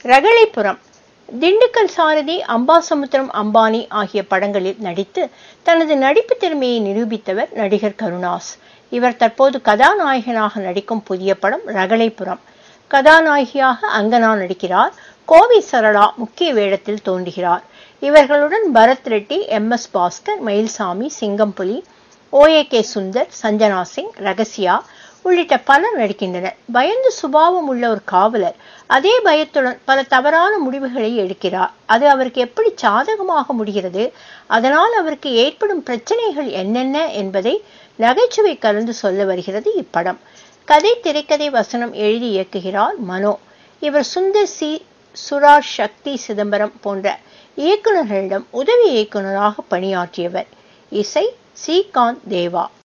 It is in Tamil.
ரகளைப்புறம் திண்டுக்கல் சாரதி அம்பாசமுத்திரம் அம்பானி ஆகிய படங்களில் நடித்து தனது நடிப்பு திறமையை நிரூபித்தவர் நடிகர் கருணாஸ் இவர் தற்போது கதாநாயகனாக நடிக்கும் புதிய படம் ரகளைப்புறம் கதாநாயகியாக அங்கனா நடிக்கிறார் கோவி சரளா முக்கிய வேடத்தில் தோன்றுகிறார் இவர்களுடன் Bharath Reddy M S Bhaskar Mayilsamy Singampuli O A K Sundar Sanjana Singh Ragasiya உள்ளிட்ட பலர் நடிக்கின்றனர் பயந்து சுபாவம் உள்ள ஒரு காவலர் அதே பயத்துடன் பல தவறான முடிவுகளை எடுக்கிறார் அது அவருக்கு எப்படி சாதகமாக முடிகிறது அதனால் அவருக்கு ஏற்படும் பிரச்சனைகள் என்னென்ன என்பதை நகைச்சுவை கலந்து சொல்ல வருகிறது இப்படம் கதை திரைக்கதை வசனம் எழுதி இயக்குகிறார் மனோ இவர் சுந்தர் சி சுராஜ் சக்தி சிதம்பரம் போன்ற இயக்குநர்களிடம் உதவி இயக்குநராக பணியாற்றியவர் இசை ஸ்ரீகாந்த் தேவா